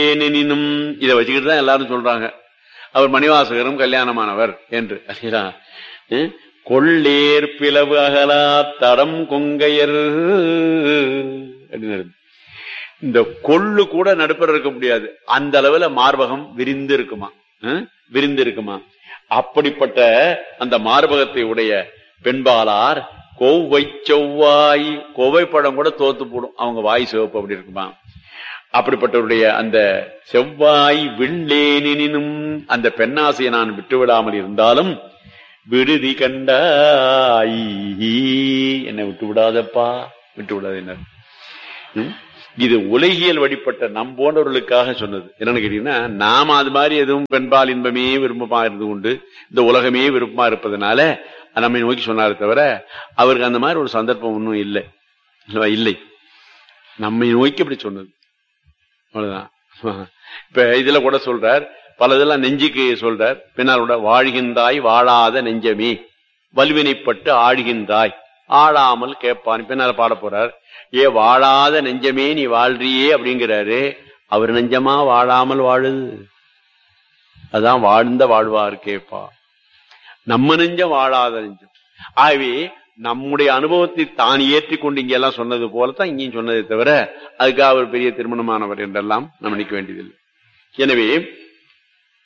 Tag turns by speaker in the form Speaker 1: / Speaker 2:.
Speaker 1: ஏனெனினும் இதை வச்சுக்கிட்டு தான் எல்லாரும் சொல்றாங்க அவர் மணிவாசகரும் கல்யாணமானவர் என்று சரிங்களா? ம்? கொள்ளேர் பிளவு அகலா தடம் கொங்கையர் அப்படின்னு இருக்கு. இந்த கொள்ளு கூட நடுப்பர் இருக்க முடியாது அந்த அளவுல மார்பகம் விரிந்து இருக்குமா ம்? விரிந்து இருக்குமா அப்படிப்பட்ட அந்த மார்பகத்தை உடைய பெண்பாளார் கோவை செவ்வாய் கோவை படம் கூட தோத்து போடும் அவங்க வாய் சிவப்பு அப்படி இருக்குமா அப்படிப்பட்டவருடைய அந்த செவ்வாய் வில்லேனினும் அந்த பெண்ணாசையை நான் விட்டு விடாமல் இருந்தாலும் விடுதி கண்டாய் என்னை விட்டு விடாதப்பா விட்டு விடாத என்ன ம்? இது உலகியல் வழிபட்ட நம் போன்றவர்களுக்காக சொன்னது என்னன்னு கேட்டீங்கன்னா நாம அது மாதிரி எதுவும் பெண்பால் இன்பமே விருப்பமா இருந்து கொண்டு இந்த உலகமே விருப்பமா இருப்பதனால நம்மை நோக்கி சொன்னாரே தவிர அவருக்கு அந்த மாதிரி ஒரு சந்தர்ப்பம் ஒன்றும் இல்லை இல்லவா? இல்லை நம்மை நோக்கி அப்படி சொன்னது அவ்வளவுதான் இப்ப இதுல கூட சொல்றார் பல இதெல்லாம் நெஞ்சுக்கு சொல்றார் பின்னால் கூட வாழ்கின்றாய் வாழாத நெஞ்சமே வலுவினைப்பட்டு ஆழ்கின்றாய் ஆளாமல் கேட்பான் பின்னால பாட போறார் ஏ வாழாத நெஞ்சமே நீ வாழ்றியே அப்படிங்கிறாரு அவர் நெஞ்சமா வாழாமல் வாழுது அதான் வாழ்ந்த வாழ்வார் கேப்பா நம்ம நெஞ்சம் வாழாத நெஞ்சம் ஆகவே நம்முடைய அனுபவத்தை தான் ஏற்றிக்கொண்டு இங்க எல்லாம் சொன்னது போலத்தான் இங்கேயும் சொன்னதை தவிர அதுக்காக அவர் பெரிய திருமணமானவர் என்றெல்லாம் நம்ம நினைக்க வேண்டியதில்லை எனவே